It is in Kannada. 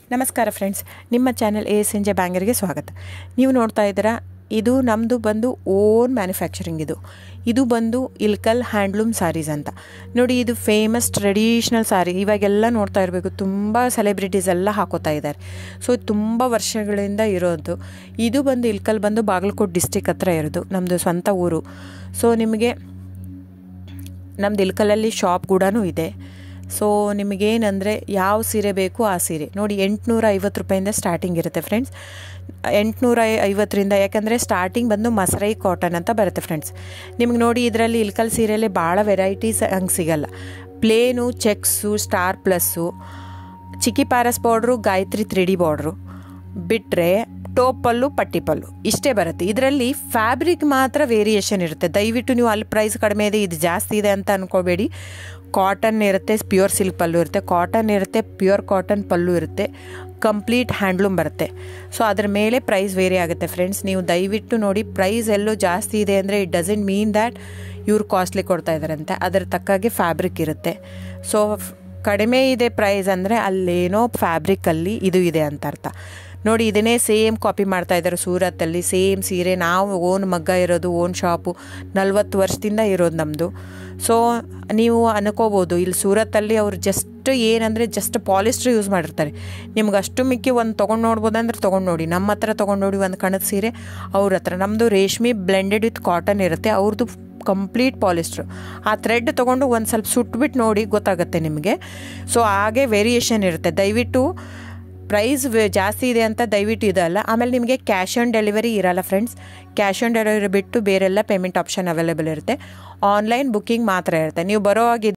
ನಮಸ್ಕಾರ ಫ್ರೆಂಡ್ಸ್ ನಿಮ್ಮ ಚಾನೆಲ್ ಎ ಎಸ್ ಎಂಜೆ ಬ್ಯಾಂಗರ್ಗೆ ಸ್ವಾಗತ ನೀವು ನೋಡ್ತಾ ಇದ್ದೀರಾ ಇದು ನಮ್ಮದು ಬಂದು ಓನ್ ಮ್ಯಾನುಫ್ಯಾಕ್ಚರಿಂಗ್ ಇದು ಇದು ಬಂದು ಇಲ್ಕಲ್ ಹ್ಯಾಂಡ್ಲೂಮ್ ಸಾರೀಸ್ ಅಂತ ನೋಡಿ ಇದು ಫೇಮಸ್ ಟ್ರೆಡಿಷ್ನಲ್ ಸಾರಿ ಇವಾಗೆಲ್ಲ ನೋಡ್ತಾ ಇರಬೇಕು ತುಂಬ ಸೆಲೆಬ್ರಿಟೀಸ್ ಎಲ್ಲ ಹಾಕೋತಾ ಇದ್ದಾರೆ ಸೊ ತುಂಬ ವರ್ಷಗಳಿಂದ ಇರೋದು ಇದು ಬಂದು ಇಲ್ಕಲ್ ಬಂದು ಬಾಗಲಕೋಟೆ ಡಿಸ್ಟಿಕ್ ಹತ್ರ ಇರೋದು ನಮ್ಮದು ಸ್ವಂತ ಊರು ಸೊ ನಿಮಗೆ ನಮ್ದು ಇಲ್ಕಲಲ್ಲಿ ಶಾಪ್ ಕೂಡ ಇದೆ ಸೊ ನಿಮಗೇನಂದರೆ ಯಾವ ಸೀರೆ ಬೇಕು ಆ ಸೀರೆ ನೋಡಿ ಎಂಟುನೂರ ಐವತ್ತು ರೂಪಾಯಿಂದ ಸ್ಟಾರ್ಟಿಂಗ್ ಇರುತ್ತೆ ಫ್ರೆಂಡ್ಸ್ ಎಂಟುನೂರ ಐವತ್ತರಿಂದ ಯಾಕಂದರೆ ಸ್ಟಾರ್ಟಿಂಗ್ ಬಂದು ಮಸರೈ ಕಾಟನ್ ಅಂತ ಬರುತ್ತೆ ಫ್ರೆಂಡ್ಸ್ ನಿಮ್ಗೆ ನೋಡಿ ಇದರಲ್ಲಿ ಇಲ್ಕಲ್ ಸೀರೆಯಲ್ಲಿ ಭಾಳ ವೆರೈಟೀಸ್ ಹಂಗೆ ಸಿಗಲ್ಲ ಪ್ಲೇನು ಚೆಕ್ಸು ಸ್ಟಾರ್ ಪ್ಲಸ್ಸು ಚಿಕ್ಕಿ ಪ್ಯಾರಸ್ border Gayatri three D border ಬಿಟ್ಟರೆ ಟೋಪ್ ಪಲ್ಲು ಪಟ್ಟಿ ಪಲ್ಲು ಇಷ್ಟೇ ಬರುತ್ತೆ ಇದರಲ್ಲಿ ಫ್ಯಾಬ್ರಿಕ್ ಮಾತ್ರ ವೇರಿಯೇಷನ್ ಇರುತ್ತೆ ದಯವಿಟ್ಟು ನೀವು ಅಲ್ಲಿ ಪ್ರೈಸ್ ಕಡಿಮೆ ಇದೆ ಇದು ಜಾಸ್ತಿ ಇದೆ ಅಂತ ಅಂದ್ಕೋಬೇಡಿ ಕಾಟನ್ ಇರುತ್ತೆ ಪ್ಯೂರ್ ಸಿಲ್ಕ್ ಪಲ್ಲು ಇರುತ್ತೆ ಕಾಟನ್ ಇರುತ್ತೆ ಪ್ಯೂರ್ ಕಾಟನ್ ಪಲ್ಲು ಇರುತ್ತೆ ಕಂಪ್ಲೀಟ್ ಹ್ಯಾಂಡ್ಲೂಮ್ ಬರುತ್ತೆ ಸೊ ಅದ್ರ ಮೇಲೆ ಪ್ರೈಸ್ ವೇರಿ ಆಗುತ್ತೆ ಫ್ರೆಂಡ್ಸ್ ನೀವು ದಯವಿಟ್ಟು ನೋಡಿ ಪ್ರೈಸ್ ಎಲ್ಲೋ ಜಾಸ್ತಿ ಇದೆ ಅಂದರೆ ಇಟ್ ಡಸಂಟ್ ಮೀನ್ ದ್ಯಾಟ್ ಇವ್ರು ಕಾಸ್ಟ್ಲಿ ಕೊಡ್ತಾ ಇದ್ದಾರಂತೆ ಅದರ ತಕ್ಕಾಗೆ ಫ್ಯಾಬ್ರಿಕ್ ಇರುತ್ತೆ ಸೊ ಕಡಿಮೆ ಇದೆ ಪ್ರೈಸ್ ಅಂದರೆ ಅಲ್ಲೇನೋ ಫ್ಯಾಬ್ರಿಕಲ್ಲಿ ಇದು ಇದೆ ಅಂತ ಅರ್ಥ ನೋಡಿ ಇದನ್ನೇ ಸೇಮ್ ಕಾಪಿ ಮಾಡ್ತಾ ಇದ್ದಾರೆ ಸೂರತ್ತಲ್ಲಿ ಸೇಮ್ ಸೀರೆ ನಾವು ಓನ್ ಮಗ್ಗ ಇರೋದು ಓನ್ ಶಾಪು ನಲ್ವತ್ತು ವರ್ಷದಿಂದ ಇರೋದು ನಮ್ಮದು ಸೊ ನೀವು ಅನ್ಕೋಬೋದು ಇಲ್ಲಿ ಸೂರತ್ತಲ್ಲಿ ಅವ್ರು ಜಸ್ಟ್ ಏನಂದರೆ ಜಸ್ಟ್ ಪಾಲಿಸ್ಟ್ರ್ ಯೂಸ್ ಮಾಡಿರ್ತಾರೆ ನಿಮ್ಗೆ ಅಷ್ಟು ಮಿಕ್ಕಿ ಒಂದು ತೊಗೊಂಡು ನೋಡ್ಬೋದಂದ್ರೆ ತೊಗೊಂಡು ನೋಡಿ ನಮ್ಮ ಹತ್ರ ತೊಗೊಂಡು ನೋಡಿ ಒಂದು ಕಣದ ಸೀರೆ ಅವ್ರ ಹತ್ರ ನಮ್ಮದು ರೇಷ್ಮೆ ಬ್ಲೆಂಡೆಡ್ ವಿತ್ ಕಾಟನ್ ಇರುತ್ತೆ ಅವ್ರದ್ದು ಕಂಪ್ಲೀಟ್ ಪಾಲಿಸ್ಟ್ರು ಆ ಥ್ರೆಡ್ ತೊಗೊಂಡು ಒಂದು ಸ್ವಲ್ಪ ಸುಟ್ಬಿಟ್ಟು ನೋಡಿ ಗೊತ್ತಾಗುತ್ತೆ ನಿಮಗೆ ಸೊ ಹಾಗೆ ವೇರಿಯೇಷನ್ ಇರುತ್ತೆ ದಯವಿಟ್ಟು ಪ್ರೈಸ್ ಜಾಸ್ತಿ ಇದೆ ಅಂತ ದಯವಿಟ್ಟು ಇದಲ್ಲ ಆಮೇಲೆ ನಿಮಗೆ ಕ್ಯಾಶ್ ಆನ್ ಡೆಲಿವರಿ ಇರಲ್ಲ ಫ್ರೆಂಡ್ಸ್ ಕ್ಯಾಶ್ ಆನ್ ಡೆಲಿವರಿ ಬಿಟ್ಟು ಬೇರೆಲ್ಲ ಪೇಮೆಂಟ್ ಆಪ್ಷನ್ ಅವೈಲೇಬಲ್ ಇರುತ್ತೆ ಆನ್ಲೈನ್ ಬುಕ್ಕಿಂಗ್ ಮಾತ್ರ ಇರುತ್ತೆ ನೀವು ಬರೋ ಹಾಗೆ